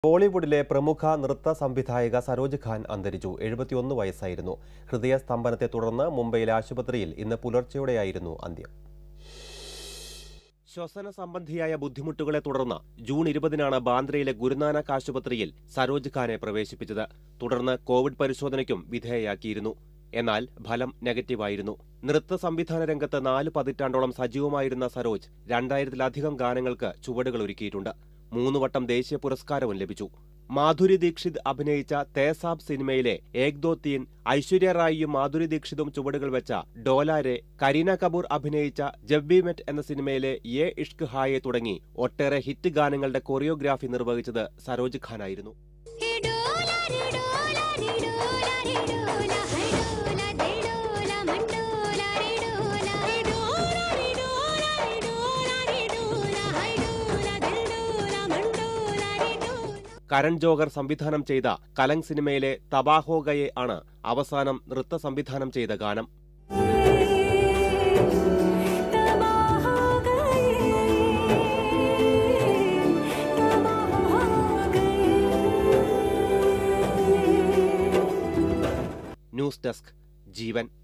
ബോളിവുഡിലെ പ്രമുഖ നൃത്ത സംവിധായിക സരോജ് ഖാൻ അന്തരിച്ചു എഴുപത്തിയൊന്ന് വയസ്സായിരുന്നു ഹൃദയസ്തംഭനത്തെ തുടർന്ന് മുംബൈയിലെ ആശുപത്രിയിൽ ഇന്ന് പുലർച്ചെയോടെയായിരുന്നു അന്ത്യം ശ്വസന സംബന്ധിയായ ബുദ്ധിമുട്ടുകളെ തുടർന്ന് ജൂൺ ഇരുപതിനാണ് ബാന്ദ്രയിലെ ഗുരുനാനക് ആശുപത്രിയിൽ സരോജ് ഖാനെ പ്രവേശിപ്പിച്ചത് തുടർന്ന് കോവിഡ് പരിശോധനയ്ക്കും വിധേയയാക്കിയിരുന്നു എന്നാൽ ഫലം നെഗറ്റീവായിരുന്നു നൃത്ത സംവിധാന രംഗത്ത് നാല് പതിറ്റാണ്ടോളം സജീവമായിരുന്ന സരോജ് രണ്ടായിരത്തിലധികം ഗാനങ്ങൾക്ക് ചുവടുകൾ ഒരുക്കിയിട്ടുണ്ട് മൂന്ന് വട്ടം ദേശീയ പുരസ്കാരവും ലഭിച്ചു മാധുരി ദീക്ഷിത് അഭിനയിച്ച തേസാബ് സിനിമയിലെ ഏക് ദോ തീൻ ഐശ്വര്യ റായിയും മാധുരി ദീക്ഷിതും ചുവടുകൾ വെച്ച ഡോലാരെ കരീന കപൂർ അഭിനയിച്ച ജബ് വി മെറ്റ് എന്ന സിനിമയിലെ യേ ഇഷ്ക് ഹായെ തുടങ്ങി ഒട്ടേറെ ഹിറ്റ് ഗാനങ്ങളുടെ കൊറിയോഗ്രാഫി നിർവഹിച്ചത് സരോജ് ഖാനായിരുന്നു हे डोला रे डोला रे डोला रे डोला है डोला दे डोला मन डोला रे डोला हे डोला रे डोला रे डोला रे डोला है डोला दिल डोला मन डोला रे डोला കരൺ ജോഹർ സംവിധാനം ചെയ്ത കലങ് സിനിമയിലെ തബാഹോ ഗയെ ആണ് അവസാനം നൃത്ത സംവിധാനം ചെയ്ത ഗാനം तबाह हो गए तबाह हो गए ന്യൂസ് ഡെസ്ക് ജീവൻ